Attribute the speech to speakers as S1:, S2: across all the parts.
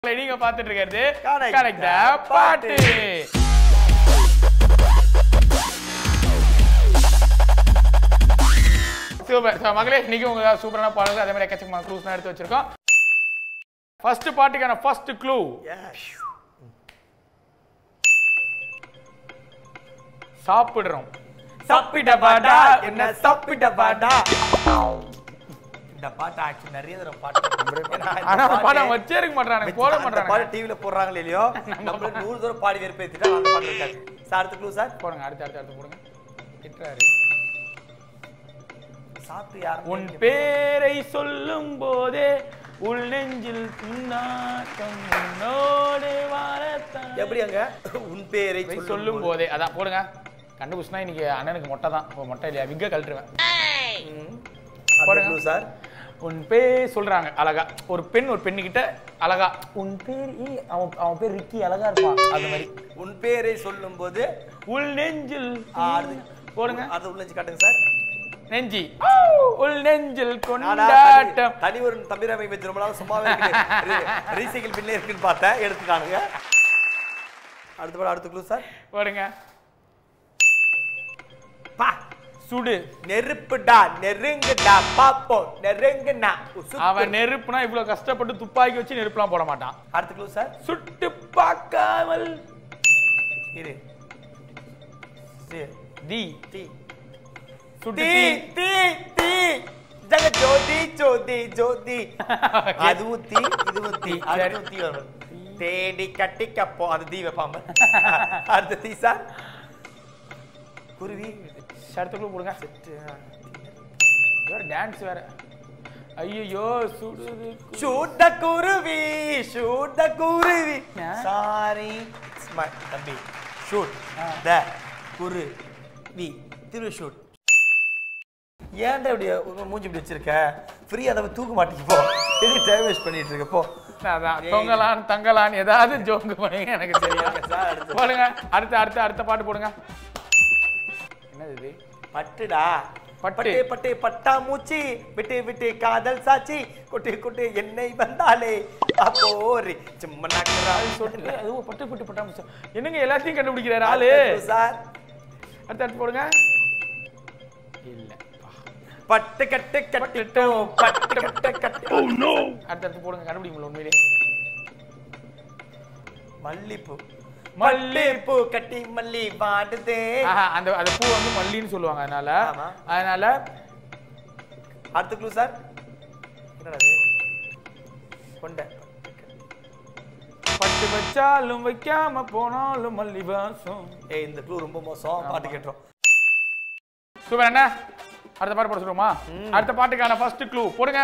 S1: நீங்க பாத்துட்டு இருக்கிறது
S2: Correct.
S1: கரெக்ட் பாட்டு சூப்பர் ஸோ மகளே இன்னைக்கு உங்க சூப்பரான பாடல்கள் அதே மாதிரி எக்கச்சக்கமான க்ளூஸ்லாம் எடுத்து வச்சிருக்கோம் ஃபர்ஸ்ட் பாட்டுக்கான ஃபர்ஸ்ட் க்ளூ சாப்பிடுறோம் சாப்பிட்ட பாடா
S2: என்ன சாப்பிட்ட பாடா இந்த பாட்டு ஆக்சுவலி நிறைய தடவை பாட்டு ஏன்னா இந்த
S1: ஆனா அந்த
S2: பாட்டு
S1: பாடம் வச்சே இருக்க மாட்டாங்க போட
S2: அந்த
S1: மாட்டாங்க
S2: பாட்டு டிவில போடுறாங்களே இல்லையோ நம்மள நூறு தூரம் பாடி வெறுப்பேத்திட்டா அந்த பாட்டு இருக்காது சார் அடுத்த க்ளூ சார்
S1: போடுங்க அடுத்து அடுத்து அடுத்து போடுங்க திட்டுறாரு
S2: சாப்பிட்டு யாரும்
S1: உன் பேரை சொல்லும் போதே உள் நெஞ்சில் துன்னாட்டம் உன்னோடு வாழத்தான்
S2: எப்படி அங்க உன் பேரை
S1: போய் சொல்லும் போதே அதான் போடுங்க கண்டுபிடிச்சுனா இன்னைக்கு அண்ணனுக்கு மொட்டை தான் ஓ, மொட்டை இல்லையா விக்க கழட்டுருவேன்
S2: போடுங்க
S1: போடுங்க.
S2: சார்
S1: உன் பேர் சொல்றாங்க அழகா ஒரு பெண் ஒரு பெண்ணுகிட்ட அழகா உன் பேர் ஏய், அவன் அவன் பேர் ரிக்கி அழகா இருப்பான் அது மாதிரி
S2: உன் பேரை சொல்லும் போது
S1: உள் நெஞ்சில்
S2: அது
S1: போடுங்க
S2: அது உள்ள காட்டுங்க சார்
S1: நெஞ்சி உள் நெஞ்சில்
S2: நானா
S1: கொண்டாட்டம்
S2: தனி- தனி ஒரு தம்பிராமை வச்சு ரொம்ப நாள் சும்மாவே இருக்கு ரீசைக்கிள் பின்னே இருக்குன்னு பார்த்தேன் எடுத்துட்டானுங்க அடுத்த படம் அடுத்த க்ளூ சார்
S1: போடுங்க
S2: பா
S1: சுடு
S2: நெருப்புடா நெருங்குடா பாப்போம் நெருங்குனா உசு-
S1: அவன் நெருப்புனா இவ்வளவு கஷ்டப்பட்டு துப்பாக்கி வச்சு நெருப்புலாம் போட மாட்டான்
S2: அடுத்த க்ளூ சார்
S1: சுட்டு பார்க்காமல்
S2: இரு சி.
S1: தி
S2: தீ
S1: சுட்டு
S2: தீ
S1: தீ
S2: தீ தீ ஜக ஜோதி ஜோதி ஜோதி அதுவும் தீ இதுவும் தீ
S1: சரி.
S2: அடுத்தும் தீ வரும் தேடி கட்டி கப்போ அது தீ வைப்பாங்க அடுத்த தீ சார் குருவி
S1: அடுத்துக்குள்ள போடுங்க வேற டான்ஸ் வேற ஐயோ சுடுது
S2: சூட்ட குருவி சூட்ட குருவி
S1: ஆ.
S2: சாரி ஸ்மை- தம்பி ஷூட் த குரு வி திரு ஷூட் ஏன்டா இப்படி உன் மூஞ்சி இப்படி வச்சிருக்க ஃப்ரீ அதை தூக்க மாட்டேங்க போ எதுக்கு டைம் வேஸ்ட் பண்ணிட்டு இருக்க போ
S1: அதான் தொங்கலான் தங்கலான் ஏதாவது ஜோக்கு பண்ணுங்க எனக்கு தெரியும்
S2: சார் அடுத்து
S1: போடுங்க அடுத்து அடுத்து அடுத்த பாட்டு போடுங்க என்னது இது
S2: பட்டுடா
S1: பட்டு.
S2: பட்டே பட்டே பட்டா மூச்சி விட்டு விட்டு காதல் சாச்சி கொட்டு கொட்டு என்னை வந்தாலே அப்போரி சும்மா நக்கறாள்
S1: சொல்லிட்டு அது பட்டு பட்டு பட்டாம என்னங்க எல்லாத்தையும் கண்டுபிடிக்கிறாரு ஆளு
S2: சார்
S1: அடுத்து அடுத்து போடுங்க இல்ல
S2: பட்டு கட்டு கட்டிட்டோம் பட்டு கட்டு கட்டு
S1: அடுத்து அடுத்து போடுங்க கண்டுபிடிக்க முடியல உண்மையிலே
S2: மல்லிப்பூ
S1: மல்லி
S2: மல்லிப்பூ கட்டி மல்லி வாடுதே
S1: ஆஹா, அந்த அந்த பூ வந்து மல்லின்னு சொல்லுவாங்க அதனால
S2: ஆமா.
S1: அதனால
S2: அடுத்த க்ளூ சார் என்னடா அது கொண்ட
S1: பட்டு வச்சாலும் வைக்காம போனாலும் மல்லி வாசம்
S2: ஏய் இந்த க்ளூ ரொம்ப மோசம் பாட்டு கேட்டுரும்
S1: சூப்பர் என்ன அடுத்த பாட்டு போட சொல்லுமா அடுத்த பாட்டுக்கான ஃபர்ஸ்ட் க்ளூ போடுங்க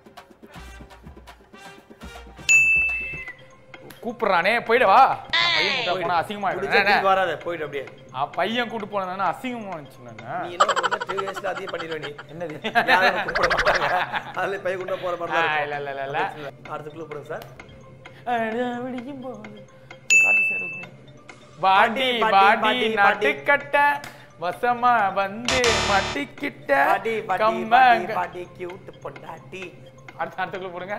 S1: கூப்பிடுறானே போயிடவா பையன் கூட்ட போனா அசிங்கமா
S2: முடிஞ்சா திருப்பி வராத போயிடு அப்படியே
S1: பையன் கூட்டு போனா அசிங்கமா நினைச்சுங்க
S2: நீ என்ன பண்ண டூ இயர்ஸ்ல அதையும் பண்ணிடுவ நீ
S1: என்னது
S2: யாரும் உன்னை கூப்பிட மாட்டாங்க அதுல பைய கொண்டு போற மாதிரி தான்
S1: ஆ,
S2: இருக்கும்.
S1: இல்ல இல்ல இல்ல இல்ல
S2: அடுத்த க்ளூ போடுங்க சார்
S1: விடியும் போது காட்டு சேருங்க. பாடி
S2: பாடி,
S1: பாடி
S2: பாடி,
S1: நட்டுக்கட்ட வசமா வந்து மட்டிக்கிட்ட
S2: பாடி பாடி
S1: கம்ம
S2: பாடி பாடி கியூட் பொண்டாட்டி
S1: அடுத்த அடுத்துக்குள்ள போடுங்க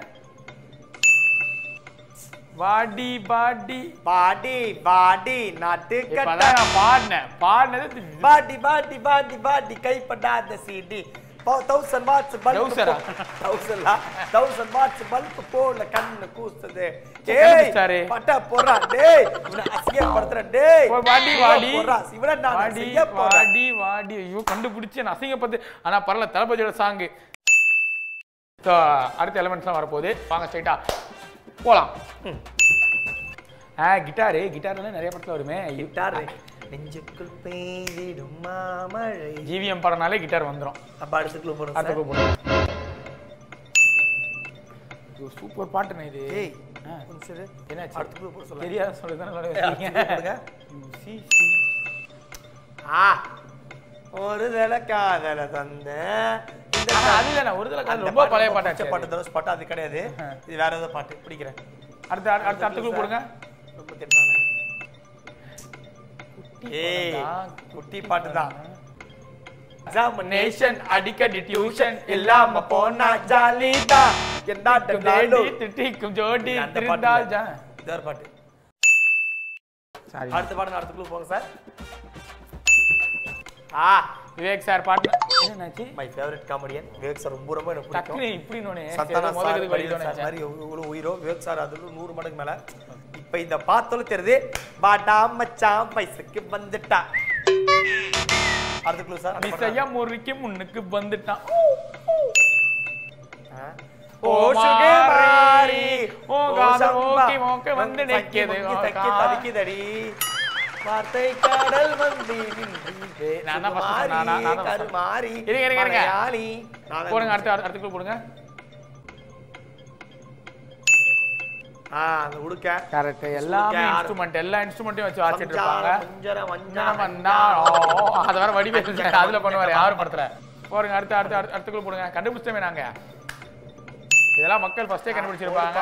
S1: வாடி பாடி
S2: பாடி பாடி நாட்டு கட்ட
S1: இப்பதான் நான் பாடினேன் பாடினது
S2: பாடி பாடி பாடி பாடி கைப்படாத சிடி தௌசண்ட் வாட்ஸ்
S1: Trouser-ஆ?
S2: பல்ப் தௌசண்ட்லா தௌசண்ட் வாட்ஸ் பல்ப் போல கண்ணு கூசுது
S1: கண்டுபிடிச்சிட்டாரு.
S2: டேய் பட்டா போறா டேய் இவனை அசிங்கப்படுத்துற டேய்
S1: போய் வாடி வாடி
S2: போறா இவனை நான்
S1: வாடி
S2: செய்ய போறேன்
S1: வாடி வாடி ஐயோ கண்டுபிடிச்சு நான் அசிங்கப்பட்டு ஆனா பரவாயில்ல தளபதியோட சாங்கு ஸோ அடுத்த எலமெண்ட்ஸ்லாம் வரப்போகுது வாங்க ஸ்ட்ரைட்டா போலாம் ஆ கிட்டாரு கிட்டார்லாம் நிறைய படத்துல வருமே
S2: கிட்டார் நெஞ்சுக்குள் பெய்திடும் மாமழை
S1: ஜிவிஎம் படம்னாலே கிட்டார் வந்துரும்
S2: அப்ப அடுத்துக்குள்ள போறோம்
S1: அடுத்த
S2: சார்.
S1: போடுங்க சூப்பர் பாட்டுண்ணே இது
S2: ஏய்
S1: ஆ.
S2: கொஞ்சம் சரி.
S1: என்னாச்சு
S2: அடுத்துக்குள்ள போட சொல்ல
S1: தெரியாத சொல்லி
S2: அடுத்துக்குள்ள போடுங்க.
S1: தானே
S2: ஆ ஒரு தடவை காதல தந்த இந்த
S1: அது இல்லைண்ணா ஒரு தடவை
S2: அந்த
S1: ரொம்ப
S2: பாட்டு
S1: பழைய
S2: ரொம்ப
S1: பாட்டு
S2: பிடிச்ச பாட்டு தனுஷ் பாட்டு அது கிடையாது இது வேற ஏதோ பாட்டு பிடிக்கிறேன்
S1: அடுத்த அடுத்த அடுத்துக்குள்ள போடுங்க
S2: ரொம்ப திட்டுறானே. ஏய் குட்டி பாட்டு தான் எக்ஸாமினேஷன்
S1: நேஷன் அடிக்கடி டியூஷன்
S2: இல்லாம போனா ஜாலி தான் என்னாட்ட
S1: ஜோடி
S2: நாளும்
S1: திட்டிக்கும் ஜோடி
S2: அந்த பாட்டு
S1: திருந்தால்
S2: இல்ல.
S1: ஜா
S2: இது ஒரு பாட்டு
S1: சாரி
S2: அடுத்த பாட்டு அடுத்த குழு போங்க சார் ஆ
S1: விவேக் சார் பாட்டு என்னாச்சு
S2: my favourite comedian Vivek sir ரொம்ப ரொம்ப எனக்கு
S1: டக்குனு
S2: பிடிக்கும்
S1: இப்படின்னு
S2: சந்தான
S1: முதல்
S2: சார்
S1: இதுக்கு
S2: வடிவேல்
S1: வழிதோன்னு
S2: சார்
S1: நினைச்சேன்.
S2: மாதிரி இவ்வளவு உயிரோ விவேக் சார் அதுல நூறு மடங்கு மேல இப்ப இந்த பார்த்தாலும் தெரியுது பாட்டா மச்சான் பைசக்கு வந்துட்டா அடுத்த குழு சார் அந்த பாட்டு.
S1: மிஸ்ஸையா முறுக்கி முன்னுக்கு வந்துட்டான்
S2: ஆ.
S1: ஓ
S2: ஓ
S1: மாறி,
S2: சுகுமாரி
S1: ஓ காதல் ஓகி மோக்க வந்து நிக்குது, ஓ
S2: தக்கி
S1: கா-
S2: தவிக்குதடி வார்த்தை கடல் வந்து நின்றி
S1: நான் தான் first சொன்னேன், நான் தான் first சொன்னேன்.
S2: கருமாறி
S1: இருங்க, இருங்க, இருங்க.
S2: மலையாளி நான் தான்
S1: போடுங்க அடுத்த அடுத்த குழு போடுங்க
S2: ஆ அந்த உடுக்க
S1: கரெக்ட் எல்லாமே
S2: யாரு?
S1: இன்ஸ்ட்ருமெண்ட் எல்லா இன்ஸ்ட்ருமெண்ட்டையும் வச்சு வாசிட்டு இருப்பாங்க
S2: மஞ்சர மஞ்சர
S1: என்ன பண்ணா ஓ, அது வேற வடிவேல் சார் அதுல பண்ணுவாரு யாரும் படத்துல போடுங்க அடுத்த அடுத்த அடுத்த அடுத்த குழு போடுங்க கண்டுபிடிச்சமே நாங்க இதெல்லாம் மக்கள் ஃபர்ஸ்டே கண்டுபிடிச்சிருப்பாங்க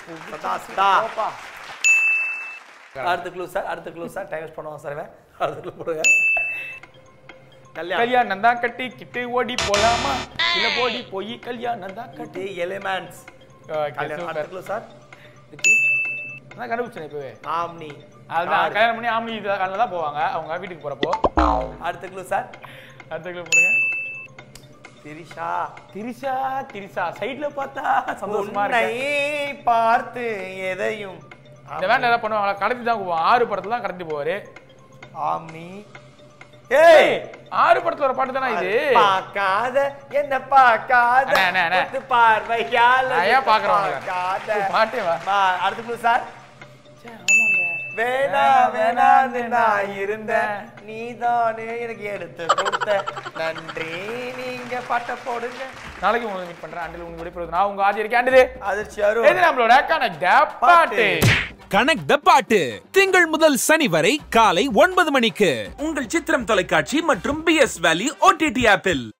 S2: அடுத்த க்ளூ சார் அடுத்த க்ளூ சார் டைம் பண்ணுவோம் சார் இவன். அடுத்த க்ளூ போடுங்க கல்யாணம்
S1: கல்யாணம் தான் கட்டி கிட்டு ஓடி போலாமா இல்ல போடி போய் கல்யாணம் தான் கட்டி
S2: இது எலிமெண்ட்ஸ் கல்யாணம் அடுத்த க்ளூ சார்
S1: நான் கண்டுபிடிச்சேன் இப்பவே
S2: ஆம்னி
S1: அதுதான் கல்யாணம் பண்ணி ஆம்பளை காலில் தான் போவாங்க அவங்க வீட்டுக்கு போறப்போ
S2: அடுத்த க்ளூ சார்
S1: அடுத்த குழு போடுங்க
S2: திரிஷா
S1: திரிசா திரிசா சைடுல பார்த்தா சந்தோஷமா
S2: உன்னை
S1: இருக்கு
S2: பார்த்து எதையும்
S1: இந்த வேன் ஏதாவது பண்ணுவாங்களா கடத்தி தான் போவோம் ஆறு படத்துல தான் கடத்தி போவாரு
S2: ஆம்னி ஏய்
S1: ஆறு படத்துல ஒரு பாட்டு தானே இது
S2: பார்க்காத என்ன பார்க்காத
S1: அண்ணே, அண்ணே, அண்ணே.
S2: கொத்து பார்வையால
S1: நான் ஏன் பார்க்கறேன் உங்களை?
S2: பார்க்காத
S1: பாட்டே வா
S2: வா, அடுத்த க்ளூ சார்
S1: ச்சே, ஆமாங்க
S2: வேணா வேணான்னு நான் இருந்தேன் நீதானே எனக்கு எடுத்து கொடுத்த நன்றி நீங்க பாட்ட போடுங்க
S1: நாளைக்கு உங்களுக்கு மீட் பண்றேன் அண்டில் உங்களுக்கு விடைபெறுவது நான் உங்க ஆதி இருக்கேன் அண்டில்
S2: அதிர்ச்சி அருண்
S1: இது நம்மளோட கனெக்ட் பாட்டு
S3: கனெக்ட் த பாட்டு திங்கள் முதல் சனி வரை காலை ஒன்பது மணிக்கு
S4: உங்கள் சித்திரம் தொலைக்காட்சி மற்றும் பி எஸ் வேலி ஓடிடி ஆப்பில்